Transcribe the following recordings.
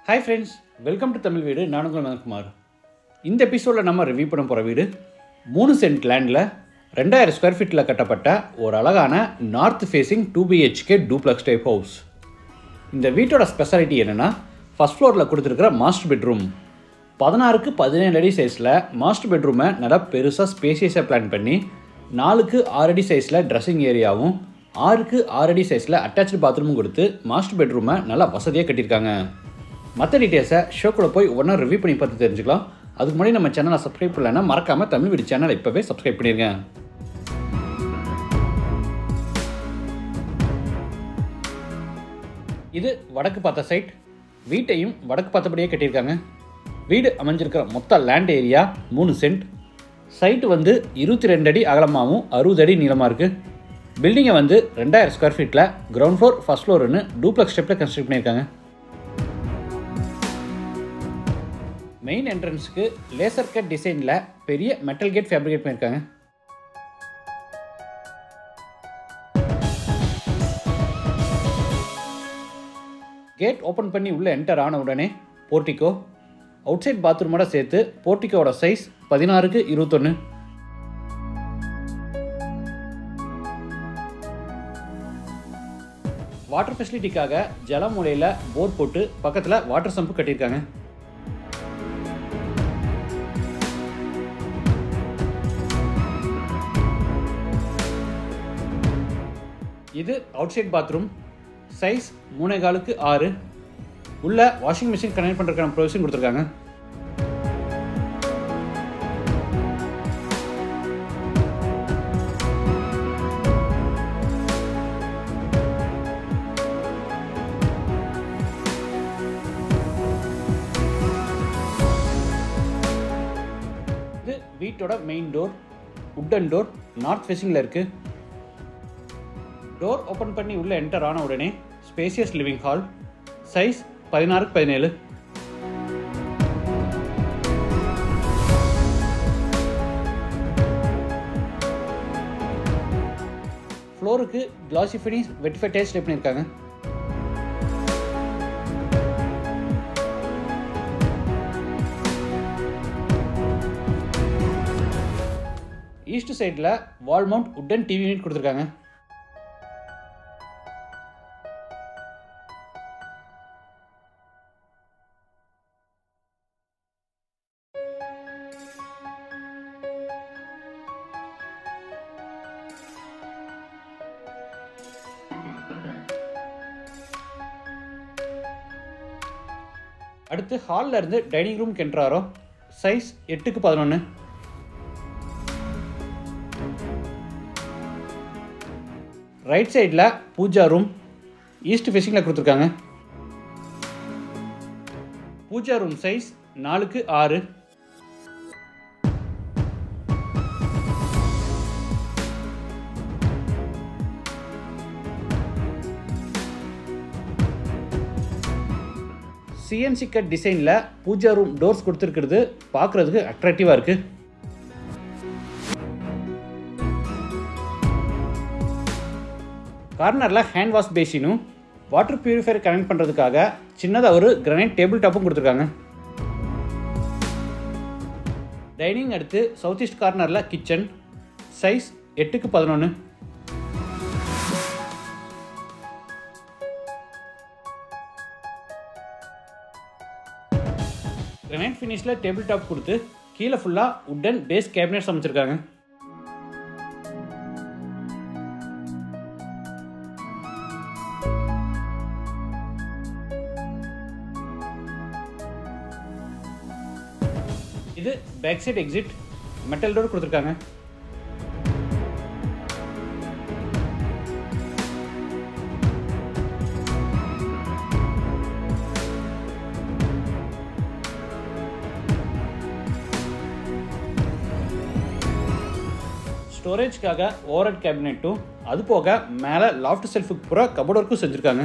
hi friends welcome to Tamil Veedu நான் உங்கள் மதன்குமார் இந்த எபிசோடில் நம்ம ரிவ்யூ பண்ண போகிற வீடு மூணு சென்ட் லேண்டில் ரெண்டாயிரம் ஸ்கொயர் ஃபீட்டில் கட்டப்பட்ட ஒரு அழகான north facing two BHK duplex type house இந்த வீட்டோட ஸ்பெஷாலிட்டி என்னென்னா ஃபஸ்ட் ஃப்ளோரில் கொடுத்துருக்கிற மாஸ்டர் பெட்ரூம் பதினாறுக்கு பதினேழு அடி சைஸில் மாஸ்டர் பெட்ரூமை நல்லா பெருசாக ஸ்பேசியஸாக பிளான் பண்ணி நாலுக்கு ஆறு அடி சைஸில் ட்ரெஸ்ஸிங் ஏரியாவும் ஆறுக்கு ஆறு அடி சைஸில் அட்டாச்சு பாத்ரூமும் கொடுத்து மாஸ்டர் பெட்ரூமை நல்லா வசதியாக கட்டியிருக்காங்க மற்ற டீட்டெயில்ஸை ஷோக்குள்ள போய் ஒன்றா ரிவ்யூ பண்ணி பார்த்து தெரிஞ்சுக்கலாம் அதுக்கு முன்னாடி நம்ம சேனலை சப்ஸ்கிரைப் பண்ணலைன்னா மறக்காமல் தமிழ் வீடு சேனலை இப்போவே சப்ஸ்கிரைப் பண்ணிருங்க இது வடக்கு பார்த்த சைட் வீட்டையும் வடக்கு பார்த்தபடியே கட்டியிருக்காங்க வீடு அமைஞ்சிருக்கிற மொத்த லேண்ட் ஏரியா மூணு சென்ட் சைட்டு வந்து இருபத்தி ரெண்டு அடி அகலமாகவும் அறுபது அடி நீளமாக இருக்குது பில்டிங்கை வந்து ரெண்டாயிரம் ஸ்கொயர் ஃபீட்டில் கிரவுண்ட் ஃப்ளோர் ஃபஸ்ட் ஃப்ளோர்னு டூப்ளக்ஸ் ஸ்டெப்பில் கன்ஸ்ட்ரக்ட் பண்ணியிருக்காங்க மெயின் என்ட்ரன்ஸுக்கு லேசர் கட் டிசைனில் பெரிய மெட்டல் கேட் ஃபேப்ரிகேட் பண்ணியிருக்காங்க கேட் ஓப்பன் பண்ணி உள்ளே என்டர் ஆன உடனே போர்ட்டிகோ அவுட் சைட் பாத்ரூமோட சேர்த்து போர்ட்டிகோட சைஸ் பதினாறுக்கு இருபத்தொன்று வாட்டர் ஃபெசிலிட்டிக்காக ஜலமூலையில் போர் போட்டு பக்கத்தில் வாட்டர் சம்பு கட்டியிருக்காங்க இது அவுட் சைட் பாத்ரூம் சைஸ் மூணே காலுக்கு ஆறு உள்ள வாஷிங் மிஷின் கனெக்ட் பண்ணுறதுக்கான ப்ரொவிஷன் கொடுத்துருக்காங்க இது வீட்டோட main door wooden door north ஃபேஸிங்கில் இருக்குது டோர் ஓப்பன் பண்ணி உள்ளே என்டர் ஆன உடனே ஸ்பேசியஸ் லிவிங் ஹால் சைஸ் பதினாறுக்கு பதினேழு ஃப்ளோருக்கு கிளாசி ஃபினிஷ் வெட்டிஃபை டேஸ்ட் பண்ணியிருக்காங்க ஈஸ்ட் சைடில் wall mount wooden TV unit கொடுத்துருக்காங்க அடுத்து ஹாலில் இருந்து டைனிங் ரூம் கென்றாரோ சைஸ் எட்டுக்கு பதினொன்று ரைட் சைடில் பூஜா ரூம் ஈஸ்ட் ஃபேஸிங்கில் கொடுத்துருக்காங்க பூஜா ரூம் சைஸ் நாலுக்கு ஆறு சிஎன்சி கட் டிசைனில் பூஜா ரூம் டோர்ஸ் கொடுத்துருக்கிறது பார்க்குறதுக்கு அட்ராக்டிவாக இருக்குது கார்னரில் ஹேண்ட் வாஷ் பேசினும் வாட்டர் பியூரிஃபையர் கனெக்ட் பண்ணுறதுக்காக சின்னதாக ஒரு கிரனைட் டேபிள் டாப்பும் கொடுத்துருக்காங்க டைனிங் அடுத்து சவுத் ஈஸ்ட் கார்னரில் கிச்சன் சைஸ் எட்டுக்கு பதினொன்று கிரனைட் ஃபினிஷில் டேபிள் டாப் கொடுத்து கீழே ஃபுல்லாக உட்டன் பேஸ் கேபினெட்ஸ் அமைச்சிருக்காங்க இது back side exit metal door கொடுத்துருக்காங்க ஸ்டோரேஜ்க்காக ஓவர்ஹெட் கேபினெட்டும் அது போக மேலே லாஃப்ட் செல்ஃபுக்கு பூரா கபோர்ட் ஒர்க்கும் செஞ்சுருக்காங்க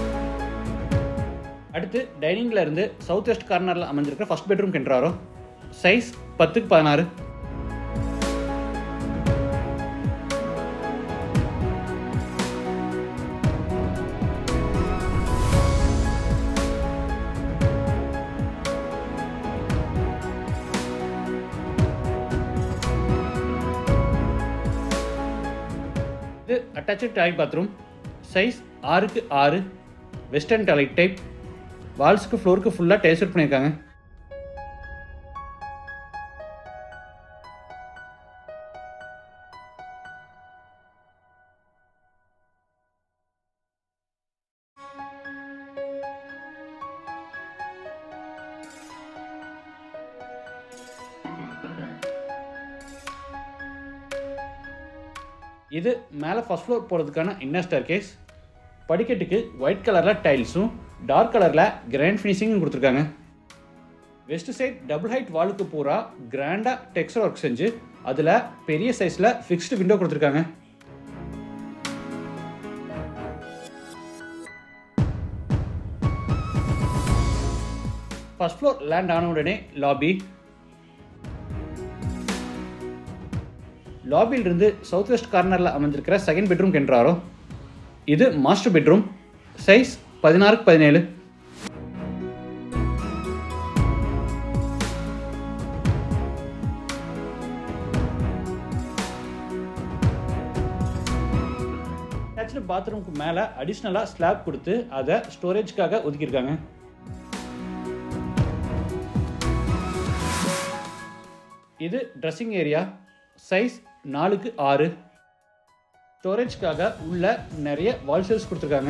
அடுத்து டைனிங்ல இருந்து சவுத் வெஸ்ட் கார்னரில் அமைஞ்சிருக்கிற ஃபர்ஸ்ட் பெட்ரூம் கென்றாரோ சைஸ் பத்துக்கு பதினாறு இது அட்டாச்சு டாய்லெட் பாத்ரூம் சைஸ் ஆறுக்கு ஆறு வெஸ்டர்ன் டாய்லெட் டைப் வால்ஸ்க்கு ஃப்ளோருக்கு ஃபுல்லாக டேஸ்ட் அவுட் பண்ணியிருக்காங்க இது மேலே ஃபஸ்ட் ஃப்ளோர் போகிறதுக்கான இன்னர் ஸ்டார் கேஸ் படிக்கட்டுக்கு ஒயிட் கலரில் டைல்ஸும் டார்க் கலரில் கிராண்ட் ஃபினிஷிங்கும் கொடுத்துருக்காங்க வெஸ்ட் சைட் டபுள் ஹைட் வாலுக்கு பூரா கிராண்டாக டெக்ஸ்டர் ஒர்க் செஞ்சு அதில் பெரிய சைஸில் ஃபிக்ஸ்டு விண்டோ கொடுத்துருக்காங்க ஃபர்ஸ்ட் ஃப்ளோர் லேண்ட் ஆன உடனே லாபி லாபியிலிருந்து சவுத் வெஸ்ட் கார்னரில் அமைந்திருக்கிற செகண்ட் பெட்ரூம் கென்றாரோ இது மாஸ்டர் பெட்ரூம் சைஸ் பதினாறுக்கு பதினேழு அட்டாச்சு பாத்ரூமுக்கு மேலே அடிஷ்னலாக ஸ்லாப் கொடுத்து அதை ஸ்டோரேஜ்க்காக ஒதுக்கியிருக்காங்க இது ட்ரெஸ்ஸிங் ஏரியா சைஸ் நாலுக்கு ஆறு ஸ்டோரேஜ்க்காக உள்ள நிறைய வால் ஷெல்ஸ் கொடுத்துருக்காங்க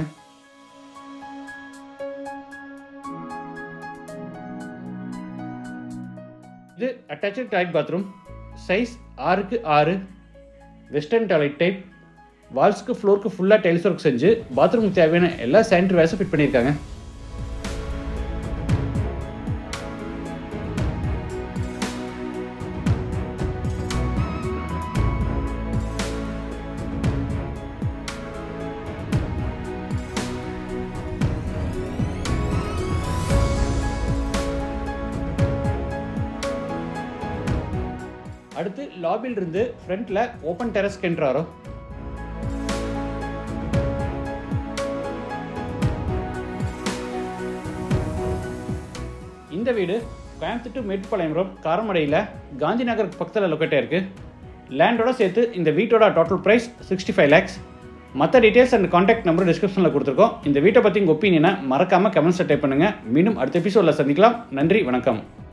இது அட்டாச்சு டாய்லெட் பாத்ரூம் சைஸ் ஆறுக்கு ஆறு வெஸ்டர்ன் டாய்லெட் டைப் வால்ஸ்க்கு ஃப்ளோருக்கு ஃபுல்லாக டைல்ஸ் ஒர்க் செஞ்சு பாத்ரூமுக்கு தேவையான எல்லா சானிட்டரி வேஸும் ஃபிட் பண்ணியிருக்காங்க அடுத்து லாபியில் இருந்து ஃப்ரண்ட்ல ஓப்பன் டெரஸ் கென்றாரோ இந்த வீடு கோயம்புத்தூர் டு மேட்டுப்பாளையம் ரோட் காரமடையில் காந்தி நகர் பக்கத்தில் லொக்கேட்டாக இருக்குது லேண்டோட சேர்த்து இந்த வீட்டோட total price sixty five lakhs மற்ற டீட்டெயில்ஸ் அண்ட் காண்டாக்ட் நம்பர் டிஸ்கிரிப்ஷனில் கொடுத்துருக்கோம் இந்த வீட்டை பற்றி உங்கள் ஒப்பீனியனை மறக்காமல் கமெண்ட்ஸை டைப் பண்ணுங்கள் மீண்டும் அடுத்த எபிசோடில் சந்திக்கலாம் நன்றி வணக்கம்